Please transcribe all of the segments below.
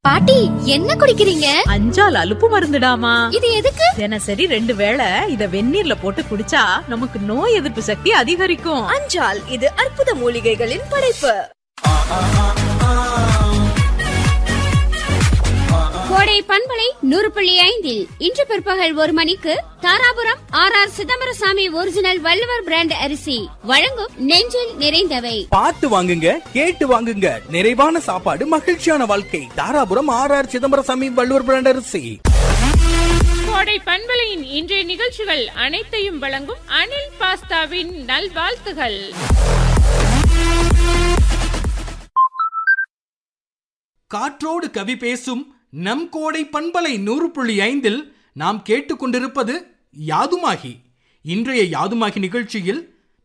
பாட்டி என்ன குடிக்கிறீங்க அஞ்சால் அலுப்பு மருந்துடாமா இது எதுக்கு தினசரி ரெண்டு வேளை இத வெந்நீர்ல போட்டு குடிச்சா நமக்கு நோய் எதிர்ப்பு சக்தி அதிகரிக்கும் அஞ்சால் இது அற்புத மூலிகைகளின் படைப்பு கோடை பண்பலை நூறு புள்ளி ஐந்தில் இன்று பிற்பகல் ஒரு மணிக்கு Dharapuram R R Chidambarasamy original Valluvar brand அரிசி வழங்கும் நெஞ்சில் நிறைந்தவை பார்த்து வாங்குங்க கேட்டு வாங்குங்க நிறைவான சாப்பாடு மகிழ்ச்சியான வாழ்க்கை Dharapuram R R Chidambarasamy Valluvar brand அரிசி கோடை பண்பலையின் இன்றைய நிகழ்ச்சிகள் அனைத்தையும் வழங்கும் அனில் பாஸ்தாவின் நல்வாழ்த்துகள் காற்றோடு கவி பேசும் நம் கோடை பண்பலை நூறு புள்ளி ஐந்தில் நாம் கேட்டுக்கொண்டிருப்பது யாதுமாகி இன்றைய யாதுமாகி நிகழ்ச்சியில்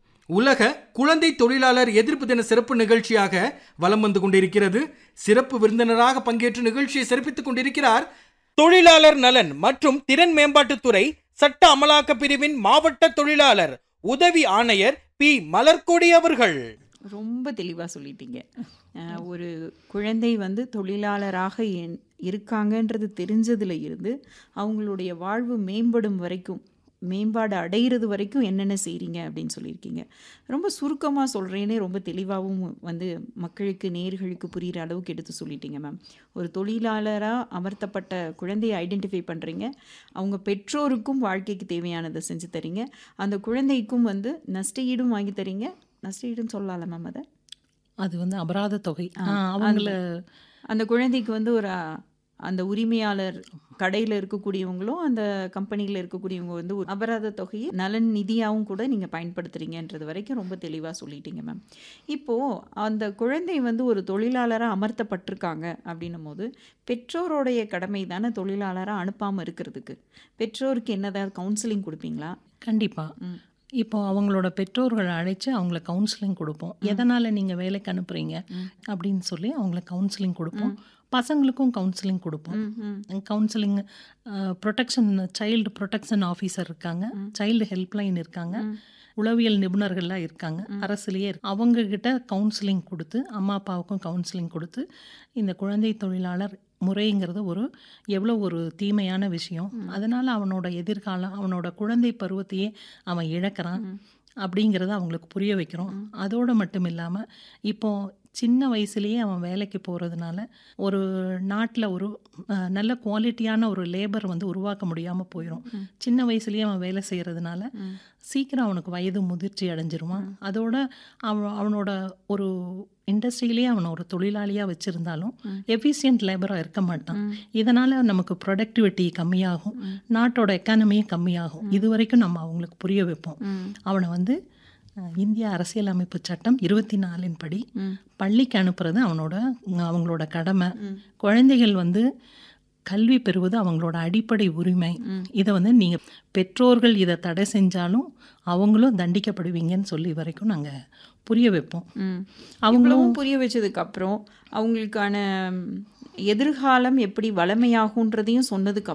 உலக குழந்தை தொழிலாளர் எதிர்ப்பு தின சிறப்பு நிகழ்ச்சியாக வலம் வந்து கொண்டிருக்கிறது சிறப்பு விருந்தினராக பங்கேற்று நிகழ்ச்சியை சிறப்பித்துக் கொண்டிருக்கிறார் தொழிலாளர் நலன் மற்றும் திறன் மேம்பாட்டுத்துறை சட்ட அமலாக்க பிரிவின் மாவட்ட தொழிலாளர் உதவி ஆணையர் பி மலர்கொடி அவர்கள் ரொம்ப தெளிவாக சொல்லிட்டீங்க அஹ், ஒரு குழந்தை வந்து தொழிலாளராக என்- இருக்காங்கன்றது தெரிஞ்சதுல இருந்து அவங்களுடைய வாழ்வு மேம்படும் வரைக்கும் மேம்பாடு அடையிறது வரைக்கும் என்னென்ன செய்கிறீங்க அப்படின்னு சொல்லியிருக்கீங்க ரொம்ப சுருக்கமாக சொல்கிறேனே ரொம்ப தெளிவாகவும் வந்து மக்களுக்கு நேர்களுக்கு புரிகிற அளவுக்கு எடுத்து சொல்லிட்டீங்க மேம் ஒரு தொழிலாளராக அமர்த்தப்பட்ட குழந்தையை ஐடென்டிஃபை பண்ணுறீங்க அவங்க பெற்றோருக்கும் வாழ்க்கைக்கு தேவையானதை செஞ்சு தரீங்க அந்த குழந்தைக்கும் வந்து நஷ்டஈடும் வாங்கி தரீங்க நஷ்டஈடுன்னு சொல்லலாம்ல மேம் அதை அது வந்து அபராத தொகை ஆ, ஆ, அவங்கள அந்த குழந்தைக்கு வந்து ஒரு அ, அந்த உரிமையாளர் கடையில் இருக்கக்கூடியவங்களும் அந்த கம்பெனியில் இருக்கக்கூடியவங்க வந்து ஒரு அபராத தொகையை நலன் நிதியாகவும் கூட நீங்கள் பயன்படுத்துறீங்கன்றது வரைக்கும் ரொம்ப தெளிவாக சொல்லிட்டீங்க மேம் இப்போது அந்த குழந்தை வந்து ஒரு தொழிலாளராக அமர்த்தப்பட்டிருக்காங்க அப்படின்னும் போது பெற்றோருடைய கடமை தானே தொழிலாளராக அனுப்பாமல் இருக்கிறதுக்கு பெற்றோருக்கு என்னதாவது கவுன்சிலிங் கொடுப்பீங்களா கண்டிப்பா ம். இப்போ அவங்களோட பெற்றோர்களை அழைச்சு அவங்கள கவுன்சிலிங் கொடுப்போம் எதனால நீங்க வேலைக்கு அனுப்புறீங்க அப்படின்னு சொல்லி அவங்கள கவுன்சிலிங் கொடுப்போம் பசங்களுக்கும் கவுன்சிலிங் கொடுப்போம் ம் ம் counselling protection child protection officer இருக்காங்க சைல்டு ஹெல்ப்லைன் இருக்காங்க உளவியல் நிபுணர்கள்லாம் இருக்காங்க அரசுலேயே இருக்கு. அவங்க கிட்ட கவுன்சிலிங் கொடுத்து அம்மா அப்பாவுக்கும் கவுன்சிலிங் கொடுத்து இந்த குழந்தை தொழிலாளர் முறைங்கிறது ஒரு எவ்வளோ ஒரு தீமையான விஷயம் அதனால் அவனோட எதிர்காலம் அவனோட குழந்தை பருவத்தையே அவன் இழக்கிறான் அப்படிங்கிறத அவங்களுக்கு புரிய வைக்கிறோம் அதோடு மட்டும் இல்லாமல் இப்போ சின்ன வயசுலேயே அவன் வேலைக்கு போகிறதுனால ஒரு நாட்டில் ஒரு அஹ், நல்ல குவாலிட்டியான ஒரு லேபர் வந்து உருவாக்க முடியாமல் போயிடும் சின்ன வயசுலேயே அவன் வேலை செய்கிறதுனால சீக்கிரம் அவனுக்கு வயது முதிர்ச்சி அடைஞ்சிருவான் அதோட அவன் அவனோட ஒரு இண்டஸ்ட்ரியிலேயே அவனை ஒரு தொழிலாளியாக வச்சுருந்தாலும் எஃபிஷியன்ட் லேபராக இருக்க மாட்டான் இதனால் நமக்கு ப்ரொடக்டிவிட்டி கம்மியாகும் நாட்டோட எக்கானமியும் கம்மியாகும் இது வரைக்கும் நம்ம அவங்களுக்கு புரிய வைப்போம் அவனை வந்து அஹ், இந்திய அரசியலமைப்பு சட்டம் இருபத்தி நாலின் படி பள்ளிக்கு அனுப்புறது அவனோட அவங்களோட கடமை குழந்தைகள் வந்து கல்வி பெறுவது அவங்களோட அடிப்படை உரிமை இதை வந்து நீங்கள் பெற்றோர்கள் இதை தடை செஞ்சாலும் அவங்களும் தண்டிக்கப்படுவீங்கன்னு சொல்லி வரைக்கும் நாங்கள் புரிய வைப்போம் ம் அவங்களும் இவ்வளவும் புரிய வச்சதுக்கு அப்புறம் அவங்களுக்கான ம், எதிர்காலம் எப்படி வளமையாகுன்றதையும் சொன்னதுக்கு